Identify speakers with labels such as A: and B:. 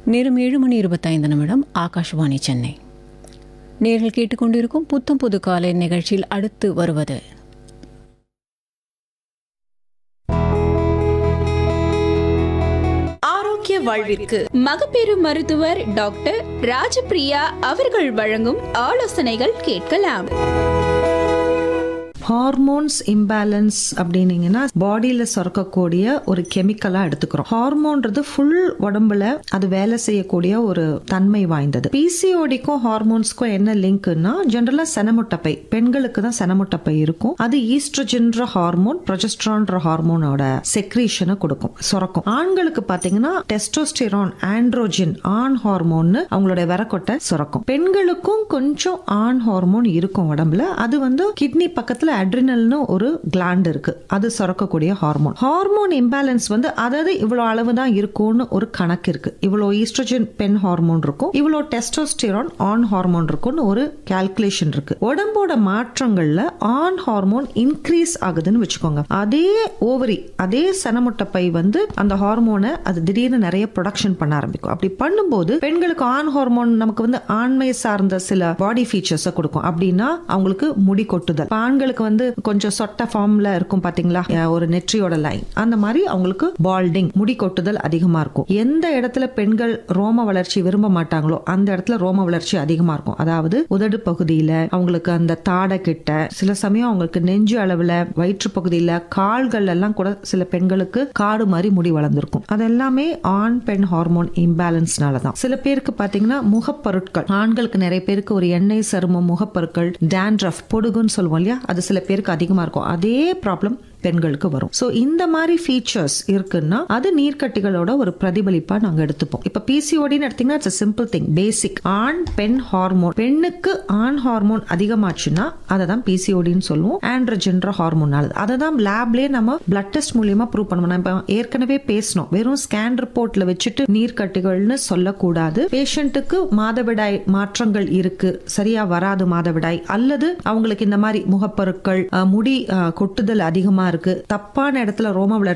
A: நேரம் ஏழு மணி இருபத்தைந்து நிமிடம் ஆகாஷ்வாணி சென்னை நேரில் கேட்டுக்கொண்டிருக்கும் புத்தம் புது காலை நிகழ்ச்சியில் அடுத்து வருவது
B: ஆரோக்கிய வாழ்விற்கு மகப்பேறு மருத்துவர் டாக்டர் ராஜபிரியா அவர்கள் வழங்கும் ஆலோசனைகள் கேட்கலாம்
C: ஹார்மோன்ஸ் இம்பேலன்ஸ் அப்படின்னீங்கன்னா பாடியில சுரக்கக்கூடிய ஒரு கெமிக்கலா எடுத்துக்கிறோம் ஹார்மோன்றது ஃபுல் உடம்புல அது வேலை செய்யக்கூடிய ஒரு தன்மை வாய்ந்தது பிசிஓடிக்கும் ஹார்மோன்ஸ்க்கும் என்ன லிங்க்னா ஜென்ரலா செனமுட்டப்பை பெண்களுக்கு தான் செனமுட்டப்பை இருக்கும் அது ஈஸ்ட்ரஜென்ற ஹார்மோன் ப்ரொஜெஸ்ட்ரான்ற ஹார்மோனோட செக்ரீஷனை கொடுக்கும் சுரக்கும் ஆண்களுக்கு பாத்தீங்கன்னா டெஸ்டோஸ்டிரான் ஆண்ட்ரோஜின் ஆண் ஹார்மோன்னு அவங்களுடைய விரக்கொட்டை சுரக்கும் பெண்களுக்கும் கொஞ்சம் ஆண் ஹார்மோன் இருக்கும் உடம்புல அது வந்து கிட்னி பக்கத்துல அட்ரினல்னு ஒரு கிளாண்ட் இருக்கு அது சுரக்கக்கூடிய ஹார்மோன் ஹார்மோன் இம்பேலன்ஸ் வந்து அதாவது இவ்வளவு அளவு தான் இருக்கும்னு ஒரு கணக்கு இருக்கு இவ்வளோ ஈஸ்ட்ரோஜன் பெண் ஹார்மோன் இருக்கும் இவ்வளோ டெஸ்டோஸ்டிரான் ஆன் ஹார்மோன் இருக்கும்னு ஒரு கால்குலேஷன் இருக்கு உடம்போட மாற்றங்கள்ல ஆன் ஹார்மோன் இன்க்ரீஸ் ஆகுதுன்னு வச்சுக்கோங்க அதே ஓவரி அதே சனமுட்டப்பை வந்து அந்த ஹார்மோனை அது திடீர்னு நிறைய ப்ரொடக்ஷன் பண்ண ஆரம்பிக்கும் அப்படி பண்ணும்போது பெண்களுக்கு ஆண் ஹார்மோன் நமக்கு வந்து ஆண்மை சார்ந்த சில பாடி ஃபீச்சர்ஸை கொடுக்கும் அப்படின்னா அவங்களுக்கு முடி கொட்டுதல் இப்ப ஆண்களுக்கு வந்து கொஞ்சம் சொட்ட ஃபார்ம்ல இருக்கும் பாத்தீங்களா அஹ் ஒரு நெற்றியோட லைன் அந்த மாதிரி அவங்களுக்கு பால்டிங் முடி கொட்டுதல் அதிகமா இருக்கும் எந்த இடத்துல பெண்கள் ரோம வளர்ச்சி விரும்ப மாட்டாங்களோ அந்த இடத்துல ரோம வளர்ச்சி அதிகமா இருக்கும் அதாவது உதடு பகுதியில அவங்களுக்கு அந்த தாடை கிட்ட சில சமயம் அவங்களுக்கு நெஞ்சு அளவுல வயிற்று பகுதியில கால்கள் எல்லாம் கூட சில பெண்களுக்கு காடு மாதிரி முடி வளர்ந்துருக்கும் அது எல்லாமே ஆண் பெண் ஹார்மோன் இம்பேலன்ஸ்னால தான் சில பேருக்கு பாத்தீங்கன்னா முகப்பொருட்கள் ஆண்களுக்கு நிறைய பேருக்கு ஒரு எண்ணெய் சருமம் முகப்பொருட்கள் டேண்ட்ரஃப் பொடுகுன்னு சொல்லுவோம் இல்லையா அது சில பேருக்கு அதிகமா இருக்கும் அதே ப்ராப்ளம் பெண்களுக்கு வரும் சோ இந்த மாதிரி ஃபீச்சர்ஸ் இருக்குன்னா அது நீர்க்கட்டிகளோட ஒரு பிரதிபலிப்பா நாங்க எடுத்துப்போம் இப்ப பிசிஓடின்னு எடுத்தீங்கன்னா இட்ஸ் சிம்பிள் திங் பேசிக் ஆண் பெண் ஹார்மோன் பெண்ணுக்கு ஆண் ஹார்மோன் அதிகமாச்சுன்னா அதை தான் பிசிஓடின்னு சொல்லுவோம் ஆண்ட்ரஜென்ற ஹார்மோனால அதை தான் லேப்லயே நம்ம பிளட் டெஸ்ட் மூலியமா ப்ரூவ் பண்ணுவோம் நம்ம ஏற்கனவே பேசணும் வெறும் ஸ்கேன் ரிப்போர்ட்ல வச்சுட்டு நீர்க்கட்டிகள்னு சொல்லக்கூடாது பேஷண்ட்டுக்கு மாதவிடாய் மாற்றங்கள் இருக்கு சரியா வராது மாதவிடாய் அல்லது அவங்களுக்கு இந்த மாதிரி முகப்பருக்கள் அஹ், முடி அஹ், கொட்டுதல் அதிகமா இருக்கு தப்பான இடத்துல ரோம வளர்ச்சி